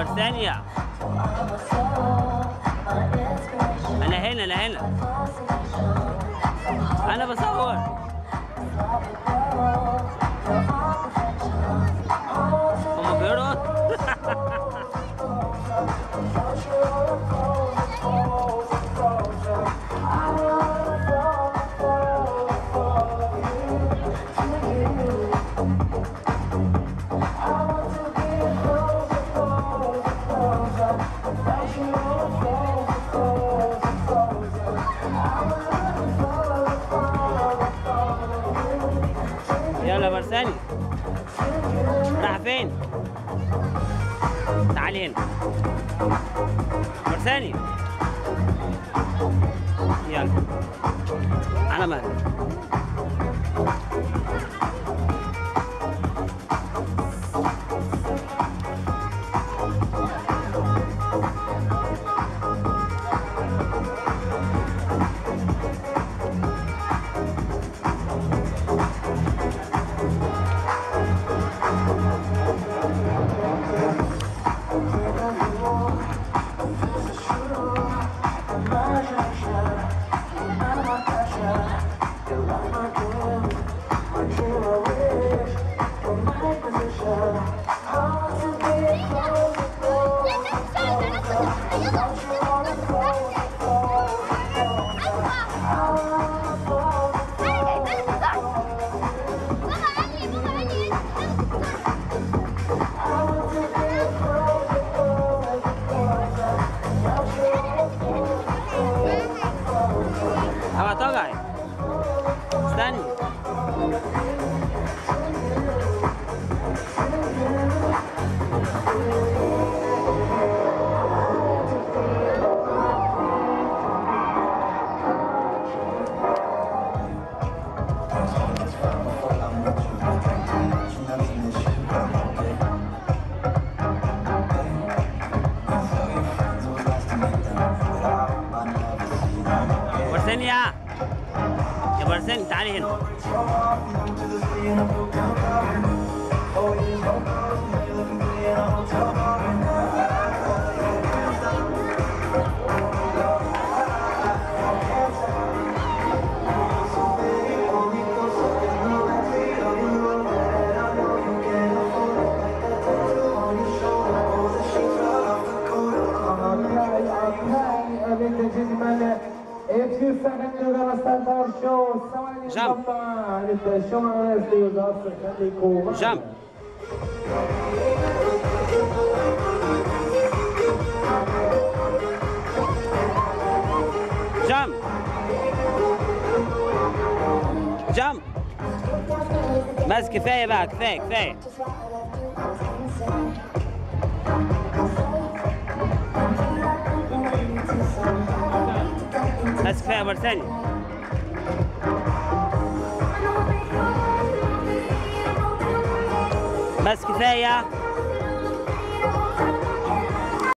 برسانيا انا هنا انا هنا انا بصور هما بيرقص يلا برساني راح فين تعالي هنا برساني يلا على مهلك هوا توقعي استني برساني يا يا برساني تعالي هنا Ladies and gentlemen, if you second you're gonna start our show. Someone is Jump. up, and the show is the also can be cool. Jump. جامب جامب بس كفايه بقى كفايه كفايه بس كفايه مرة ثانية بس كفايه